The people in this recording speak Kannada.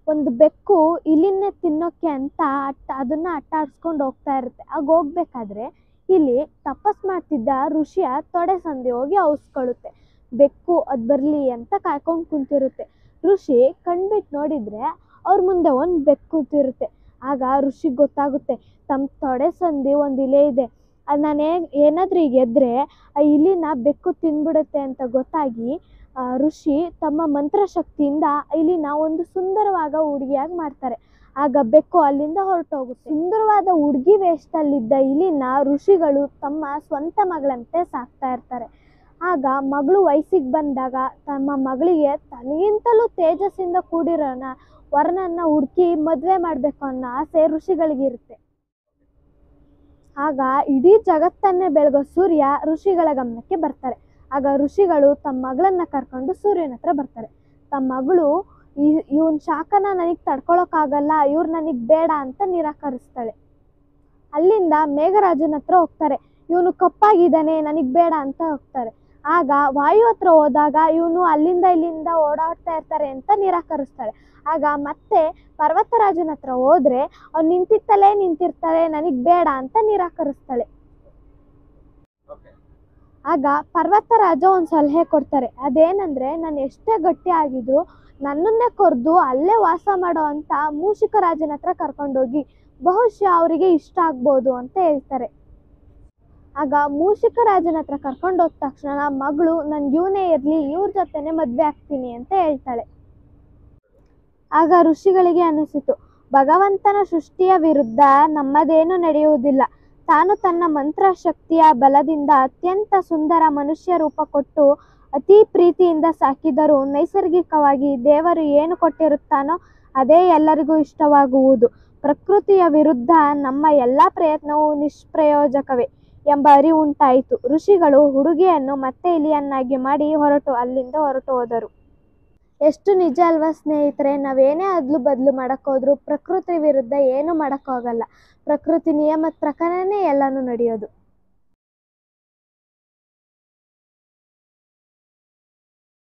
ಒಂದು ಬೆಕ್ಕು ಇಲಿನೇ ತಿನ್ನೋಕ್ಕೆ ಅಂತ ಅಟ್ಟ ಅದನ್ನ ಅಟ್ಟಾಡ್ಸ್ಕೊಂಡು ಹೋಗ್ತಾ ಇರುತ್ತೆ ಆಗ ಹೋಗ್ಬೇಕಾದ್ರೆ ಇಲ್ಲಿ ತಪಸ್ ಮಾಡ್ತಿದ್ದ ಋಷಿಯ ತೊಡೆ ಸಂದಿ ಹೋಗಿ ಅವಸ್ಕೊಳ್ಳುತ್ತೆ ಬೆಕ್ಕು ಅದು ಬರಲಿ ಅಂತ ಕಾಯ್ಕೊಂಡು ಕುಂತಿರುತ್ತೆ ಋಷಿ ಕಣ್ಬಿಟ್ಟು ನೋಡಿದ್ರೆ ಅವ್ರ ಮುಂದೆ ಒಂದು ಬೆಕ್ಕು ಕೂತಿರುತ್ತೆ ಆಗ ಋಷಿಗೆ ಗೊತ್ತಾಗುತ್ತೆ ತಮ್ಮ ತೊಡೆ ಸಂದಿ ಒಂದು ಇಲೆ ಇದೆ ಅದು ನಾನು ಏನಾದರೂ ಈಗ ಎದ್ರೆ ಆ ಇಲಿನ ಬೆಕ್ಕು ತಿಂದ್ಬಿಡುತ್ತೆ ಅಂತ ಗೊತ್ತಾಗಿ ಆ, ಋಷಿ ತಮ್ಮ ಮಂತ್ರಶಕ್ತಿಯಿಂದ ಇಲಿನ ಒಂದು ಸುಂದರವಾದ ಹುಡುಗಿಯಾಗಿ ಮಾಡ್ತಾರೆ ಆಗ ಬೆಕ್ಕು ಅಲ್ಲಿಂದ ಹೊರಟೋಗುತ್ತೆ ಸುಂದರವಾದ ಹುಡುಗಿ ವೇಷದಲ್ಲಿದ್ದ ಇಲಿನ ಋಷಿಗಳು ತಮ್ಮ ಸ್ವಂತ ಮಗಳಂತೆ ಸಾಕ್ತಾ ಇರ್ತಾರೆ ಆಗ ಮಗಳು ವಯಸ್ಸಿಗೆ ಬಂದಾಗ ತಮ್ಮ ಮಗಳಿಗೆ ತನಗಿಂತಲೂ ತೇಜಸ್ಸಿಂದ ಕೂಡಿರೋನ ವರನನ್ನ ಹುಡುಕಿ ಮದುವೆ ಮಾಡಬೇಕು ಅನ್ನೋ ಆಸೆ ಋಷಿಗಳಿಗಿರುತ್ತೆ ಆಗ ಇಡೀ ಜಗತ್ತನ್ನೇ ಬೆಳಗೋ ಸೂರ್ಯ ಋಷಿಗಳ ಗಮನಕ್ಕೆ ಬರ್ತಾರೆ ಆಗ ಋಷಿಗಳು ತಮ್ಮ ಮಗಳನ್ನ ಕರ್ಕೊಂಡು ಸೂರ್ಯನ ಹತ್ರ ಬರ್ತಾರೆ ತಮ್ಮ ಮಗಳು ಈ ಇವನ್ ಶಾಖನ ನನಗೆ ತಡ್ಕೊಳಕ್ಕಾಗಲ್ಲ ಇವ್ರು ನನಗೆ ಬೇಡ ಅಂತ ನಿರಾಕರಿಸ್ತಾಳೆ ಅಲ್ಲಿಂದ ಮೇಘರಾಜನ ಹತ್ರ ಹೋಗ್ತಾರೆ ಇವನು ಕಪ್ಪಾಗಿದ್ದಾನೆ ನನಗೆ ಬೇಡ ಅಂತ ಹೋಗ್ತಾರೆ ಆಗ ವಾಯು ಹತ್ರ ಹೋದಾಗ ಇವನು ಅಲ್ಲಿಂದ ಇಲ್ಲಿಂದ ಓಡಾಡ್ತಾ ಇರ್ತಾರೆ ಅಂತ ನಿರಾಕರಿಸ್ತಾಳೆ ಆಗ ಮತ್ತೆ ಪರ್ವತರಾಜನ ಹತ್ರ ಹೋದ್ರೆ ಅವ್ನು ನಿಂತಿತ್ತಲೇ ನಿಂತಿರ್ತಾಳೆ ನನಗೆ ಬೇಡ ಅಂತ ನಿರಾಕರಿಸ್ತಾಳೆ ಆಗ ಪರ್ವತರಾಜ ಒಂದು ಸಲಹೆ ಕೊಡ್ತಾರೆ ಅದೇನಂದ್ರೆ ನಾನು ಎಷ್ಟೇ ಗಟ್ಟಿ ಆಗಿದ್ರು ನನ್ನನ್ನೇ ಕೊರ್ದು ಅಲ್ಲೇ ವಾಸ ಮಾಡೋ ಅಂತ ಮೂಷಿಕ ರಾಜನ ಹತ್ರ ಕರ್ಕೊಂಡೋಗಿ ಬಹುಶಃ ಅವರಿಗೆ ಇಷ್ಟ ಆಗ್ಬೋದು ಅಂತ ಹೇಳ್ತಾರೆ ಆಗ ಮೂಷಿಕ ರಾಜನ ಹತ್ರ ಕರ್ಕೊಂಡು ಹೋದ ತಕ್ಷಣ ನಮ್ಮ ಮಗಳು ನನ್ಗೆ ಇವನೇ ಇರಲಿ ಇವ್ರ ಜೊತೆನೆ ಮದುವೆ ಆಗ್ತೀನಿ ಅಂತ ಹೇಳ್ತಾಳೆ ಆಗ ಋಷಿಗಳಿಗೆ ಅನಿಸಿತು ಭಗವಂತನ ಸೃಷ್ಟಿಯ ವಿರುದ್ಧ ನಮ್ಮದೇನು ನಡೆಯುವುದಿಲ್ಲ ತಾನು ತನ್ನ ಮಂತ್ರಶಕ್ತಿಯ ಬಲದಿಂದ ಅತ್ಯಂತ ಸುಂದರ ಮನುಷ್ಯ ರೂಪ ಕೊಟ್ಟು ಅತಿ ಪ್ರೀತಿಯಿಂದ ಸಾಕಿದರೂ ನೈಸರ್ಗಿಕವಾಗಿ ದೇವರು ಏನು ಕೊಟ್ಟಿರುತ್ತಾನೋ ಅದೇ ಎಲ್ಲರಿಗೂ ಇಷ್ಟವಾಗುವುದು ಪ್ರಕೃತಿಯ ವಿರುದ್ಧ ನಮ್ಮ ಎಲ್ಲ ಪ್ರಯತ್ನವೂ ನಿಷ್ಪ್ರಯೋಜಕವೇ ಎಂಬ ಅರಿವುಂಟಾಯಿತು ಋಷಿಗಳು ಹುಡುಗಿಯನ್ನು ಮತ್ತೆ ಇಲಿಯನ್ನಾಗಿ ಮಾಡಿ ಹೊರಟು ಅಲ್ಲಿಂದ ಹೊರಟು ಹೋದರು ಎಷ್ಟು ನಿಜ ಅಲ್ವಾ ಸ್ನೇಹಿತರೆ ನಾವೇನೇ ಅದ್ಲು ಬದಲು ಮಾಡೋಕ್ಕೋದ್ರೂ ಪ್ರಕೃತಿ ವಿರುದ್ಧ ಏನು ಮಾಡೋಕ್ಕಾಗಲ್ಲ ಪ್ರಕೃತಿ ನಿಯಮದ ಪ್ರಕಾರನೇ ಎಲ್ಲನೂ ನಡೆಯೋದು